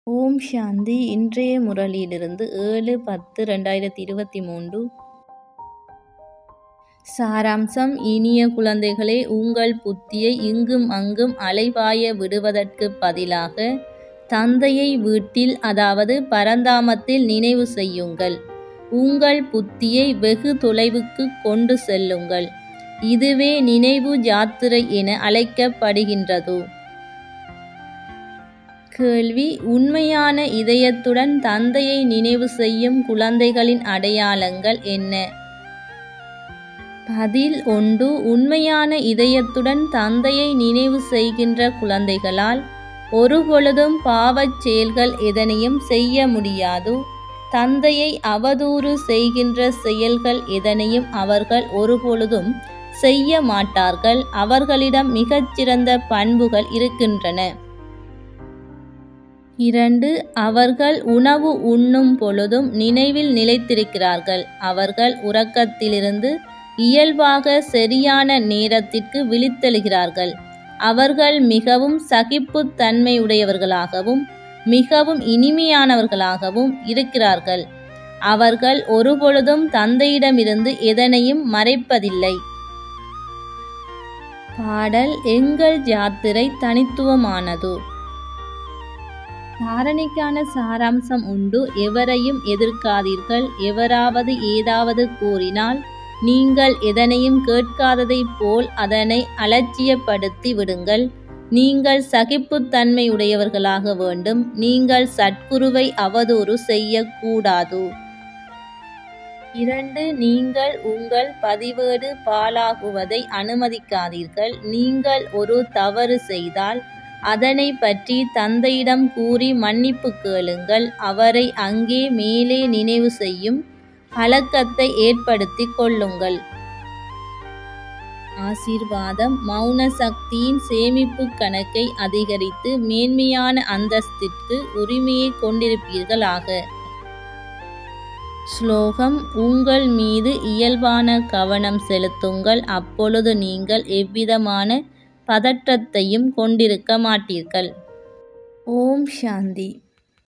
ஓம் சாந்தி இன்றைய முரளியிலிருந்து ஏழு பத்து ரெண்டாயிரத்தி இருபத்தி மூன்று சாராம்சம் இனிய குழந்தைகளே உங்கள் புத்தியை இங்கும் அங்கும் அலைபாய விடுவதற்கு பதிலாக தந்தையை வீட்டில் அதாவது பரந்தாமத்தில் நினைவு செய்யுங்கள் உங்கள் புத்தியை வெகு தொலைவுக்கு கொண்டு செல்லுங்கள் இதுவே நினைவு யாத்திரை என அழைக்கப்படுகின்றது கேள்வி உண்மையான இதயத்துடன் தந்தையை நினைவு செய்யும் குழந்தைகளின் அடையாளங்கள் என்ன பதில் ஒன்று உண்மையான இதயத்துடன் தந்தையை நினைவு செய்கின்ற குழந்தைகளால் ஒருபொழுதும் பாவச் செயல்கள் எதனையும் செய்ய முடியாது தந்தையை அவதூறு செய்கின்ற செயல்கள் எதனையும் அவர்கள் ஒருபொழுதும் செய்ய மாட்டார்கள் அவர்களிடம் மிகச்சிறந்த பண்புகள் இருக்கின்றன இரண்டு அவர்கள் உணவு உண்ணும் பொழுதும் நினைவில் நிலைத்திருக்கிறார்கள் அவர்கள் உறக்கத்திலிருந்து இயல்பாக சரியான நேரத்திற்கு விழித்தெழுகிறார்கள் அவர்கள் மிகவும் சகிப்புத்தன்மையுடையவர்களாகவும் மிகவும் இனிமையானவர்களாகவும் இருக்கிறார்கள் அவர்கள் ஒருபொழுதும் தந்தையிடமிருந்து எதனையும் மறைப்பதில்லை பாடல் எங்கள் யாத்திரை தனித்துவமானது தாரணைக்கான சாராம்சம் உண்டு எவரையும் எதிர்க்காதீர்கள் எவராவது ஏதாவது கூறினால் நீங்கள் எதனையும் கேட்காததைப் போல் அதனை அலட்சியப்படுத்தி விடுங்கள் நீங்கள் சகிப்புத்தன்மையுடையவர்களாக வேண்டும் நீங்கள் சட்குருவை அவதூறு செய்யக்கூடாது இரண்டு நீங்கள் உங்கள் பதிவேடு பாலாகுவதை அனுமதிக்காதீர்கள் நீங்கள் ஒரு தவறு செய்தால் அதனை பற்றி தந்தையிடம் கூறி மன்னிப்பு கேளுங்கள் அவரை அங்கே மேலே நினைவு செய்யும் பழக்கத்தை ஏற்படுத்தி கொள்ளுங்கள் ஆசீர்வாதம் மௌன சக்தியின் சேமிப்பு கணக்கை அதிகரித்து மேன்மையான அந்தஸ்திற்கு உரிமையை கொண்டிருப்பீர்களாக ஸ்லோகம் உங்கள் மீது இயல்பான கவனம் செலுத்துங்கள் அப்பொழுது நீங்கள் எவ்விதமான பதற்றத்தையும் கொண்டிருக்க மாட்டீர்கள் ஓம் சாந்தி